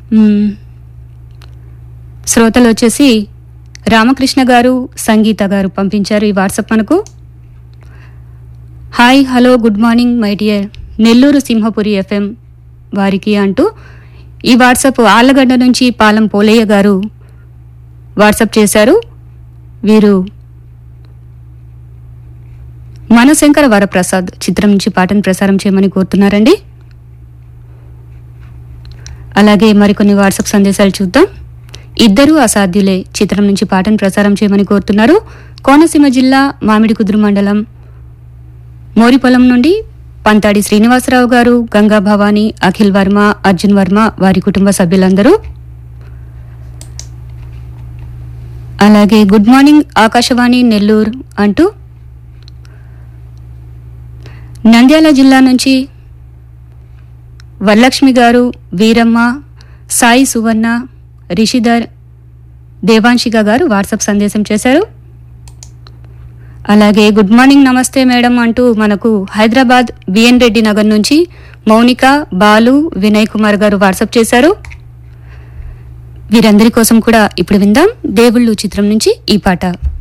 మ్మ్. శ్రోతలు వచ్చేసి రామకృష్ణ గారు సంగీత గారు పంపించారు ఈ వాట్సాప్ మనకు hi hello good morning my dear Nellore Simhapuri FM వారికి అంటూ ఈ వాట్సాప్ ఆళ్ళగడ్డ నుంచి పాలం పోలయ్య గారు వాట్సాప్ చేశారు వీరు మనశంకర వరప్రసాద్ చిత్రం నుంచి పాటను ప్రసారం చేయమని కోరుతున్నారండి అలాగే మరికొన్ని వాట్సాప్ సందేశాలు చూద్దాం ఇద్దరు అసాధ్యులే చిత్రం నుంచి పాటను ప్రసారం చేయమని కోరుతున్నారు కోనసీమ జిల్లా మామిడి కుదురు మండలం మోరిపొలం నుండి పంతాడి శ్రీనివాసరావు గారు గంగా భవాని అఖిల్ వర్మ అర్జున్ వర్మ వారి కుటుంబ సభ్యులందరూ అలాగే గుడ్ మార్నింగ్ ఆకాశవాణి నెల్లూరు అంటూ నంద్యాల జిల్లా నుంచి వరలక్ష్మి గారు వీరమ్మ సాయి సువర్ణ రిషిధర్ దేవాంశిక గారు వాట్సాప్ సందేశం చేశారు అలాగే గుడ్ మార్నింగ్ నమస్తే మేడం అంటూ మనకు హైదరాబాద్ బిఎన్ రెడ్డి నగర్ నుంచి మౌనిక బాలు వినయ్ కుమార్ గారు వాట్సాప్ చేశారు వీరందరి కోసం కూడా ఇప్పుడు విందాం దేవుళ్ళు చిత్రం నుంచి ఈ పాట